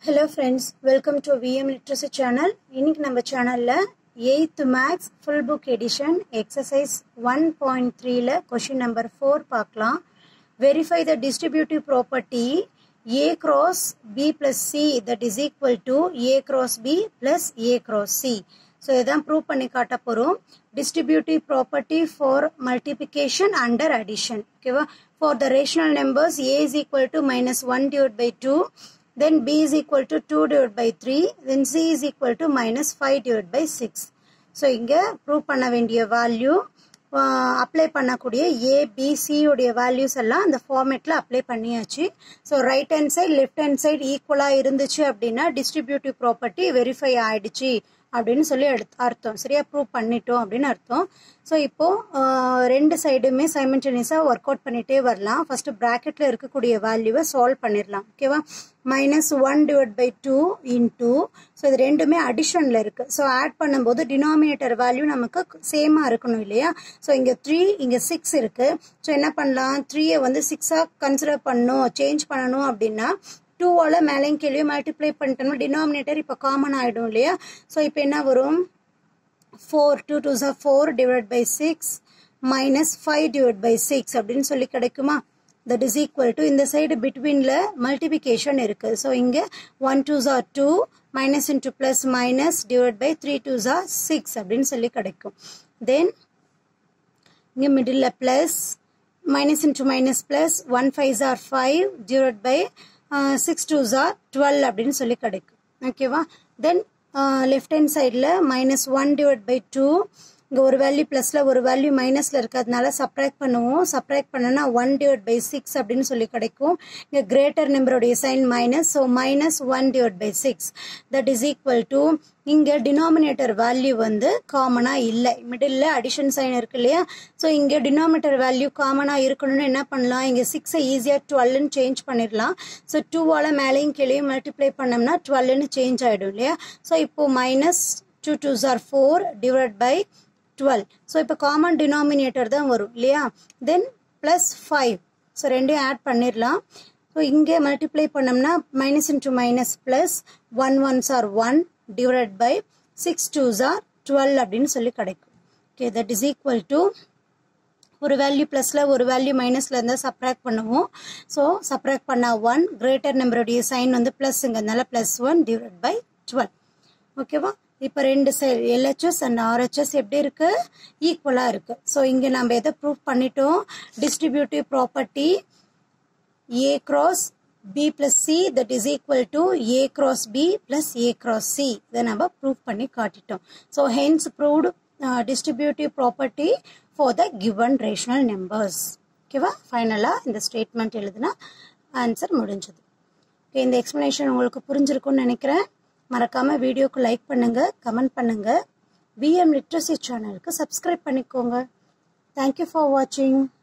hello friends welcome to VM literacy channel இன்னைக்கு நம்ம சேனலில் eighth maths full book edition exercise one point த்ரீல question number four பார்க்கலாம் verify the distributive property A cross B plus C that is equal to A cross B plus A cross C so இதான் prove பண்ணி காட்ட போகிறோம் distributive property for multiplication under addition ஓகேவா for the rational numbers A is equal to minus one divide by two then b is equal to 2 divided by 3 then c is equal to minus 5 divided by 6 so இங்கே prove பண்ண வேண்டிய value apply பண்ணக்கூடிய ஏ PC உடைய values எல்லாம் அந்த ஃபார்மேட்டில் apply பண்ணியாச்சு so right hand side left hand side ஈக்குவலாக இருந்துச்சு அப்படின்னா டிஸ்ட்ரிபியூட்டிவ் ப்ராப்பர்ட்டி வெரிஃபை ஆயிடுச்சு அப்படின்னு சொல்லி எடுத்து அர்த்தம் சரியா ப்ரூவ் பண்ணிட்டோம் அப்படின்னு அர்த்தம் ஸோ இப்போ ரெண்டு சைடுமே சைமன்டேனியஸாக ஒர்க் அவுட் பண்ணிட்டே வரலாம் ஃபர்ஸ்ட் ப்ராக்கெட்ல இருக்கக்கூடிய வேல்யூவை சால்வ் பண்ணிடலாம் ஓகேவா minus one divide by two into so இது ரெண்டுமே அடிஷனில் இருக்கு ஸோ ஆட் பண்ணும்போது டினாமினேட்டர் வேல்யூ நமக்கு சேமாக இருக்கணும் இல்லையா ஸோ இங்கே த்ரீ இங்கே சிக்ஸ் இருக்கு ஸோ என்ன பண்ணலாம் த்ரீயை வந்து சிக்ஸாக கன்சிடர் பண்ணணும் சேஞ்ச் பண்ணணும் அப்படின்னா டூவால் மேலேயும் கீழேயும் மல்டிப்ளை பண்ணிட்டோம்னா டினாமினேட்டர் இப்போ காமன் ஆகிடும் இல்லையா ஸோ இப்போ என்ன வரும் ஃபோர் டூ டூ ஜா four divide by six minus five divide by six அப்படின்னு சொல்லி கிடைக்குமா தட் இஸ் ஈக்குவல் டு இந்த சைடு பிட்வீனில் மல்டிபிகேஷன் இருக்கு ஸோ இங்கே ஒன் டூ ஜா two minus into plus minus divide by three two ஜா சிக்ஸ் அப்படின்னு சொல்லி கிடைக்கும் தென் இங்கே middle plus minus into minus plus one five ஜார் five divide by six two ஜார் டுவெல் அப்படின்னு சொல்லி கிடைக்கும் ஓகேவா தென் லெஃப்ட் ஹேண்ட் சைடில் minus one divide by two இங்கே ஒரு வேல்யூ ப்ளஸில் ஒரு வேல்யூ மைனஸில் இருக்கிறதுனால சப்ராக்ட் பண்ணுவோம் சப்ராக்ட் பண்ணனா ஒன் டிவைட் பை சிக்ஸ் அப்படின்னு சொல்லி கிடைக்கும் இங்கே கிரேட்டர் நம்பருடைய sign minus so minus one divide by six that is equal to இங்கே டினாமினேட்டர் வேல்யூ வந்து காமனாக இல்லை மிடில் அடிஷன் சைன் இருக்கு இல்லையா ஸோ இங்கே டினாமினேட்டர் வேல்யூ காமனாக இருக்கணும்னு என்ன பண்ணலாம் இங்கே சிக்ஸை ஈஸியாக டுவெல்னு சேஞ்ச் பண்ணிடலாம் ஸோ டூவால் மேலேயும் கீழேயும் மல்டிப்ளை பண்ணோம்னா டுவெல்னு சேஞ்ச் ஆகிடும் இல்லையா ஸோ இப்போ மைனஸ் டூ டூ ஜார் four divide by twelve so இப்போ காமன் டினாமினேட்டர் தான் வரும் இல்லையா தென் ப்ளஸ் ஃபைவ் ஸோ ரெண்டையும் ஆட் பண்ணிடலாம் ஸோ இங்கே மல்டிப்ளை பண்ணோம்னா minus into minus plus one ones are one divide by six twos are twelve அப்படின்னு சொல்லி கிடைக்கும் okay that is equal to ஒரு வேல்யூ ப்ளஸில் ஒரு வேல்யூ மைனஸில் இருந்தால் சப்ராக்ட் பண்ணுவோம் ஸோ சப்ராக்ட் பண்ணால் ஒன் கிரேட்டர் நம்பருடைய சைன் வந்து ப்ளஸ்ங்கிறதுனால plus one divide by twelve ஓகேவா இப்போ ரெண்டு சைடு எல்ஹெச்எஸ் அண்ட் ஆர்ஹெச்எஸ் எப்படி இருக்கு ஈக்குவலாக இருக்கு ஸோ இங்கே நம்ம எதை ப்ரூவ் பண்ணிட்டோம் distributive property A cross B plus C that is equal to A cross B plus A cross C இதை நம்ம ப்ரூவ் பண்ணி காட்டிட்டோம் so hence proved distributive property for the given rational numbers ஓகேவா ஃபைனலாக இந்த ஸ்டேட்மெண்ட் எழுதுனா answer முடிஞ்சது okay இந்த எக்ஸ்ப்ளனேஷன் உங்களுக்கு புரிஞ்சிருக்கும்னு நினைக்கிறேன் மறக்காமல் வீடியோக்கு லைக் பண்ணுங்கள் கமெண்ட் பண்ணுங்கள் விஎம் லிட்ரஸி சேனலுக்கு சப்ஸ்கிரைப் பண்ணிக்கோங்க தேங்க்யூ ஃபார் வாட்சிங்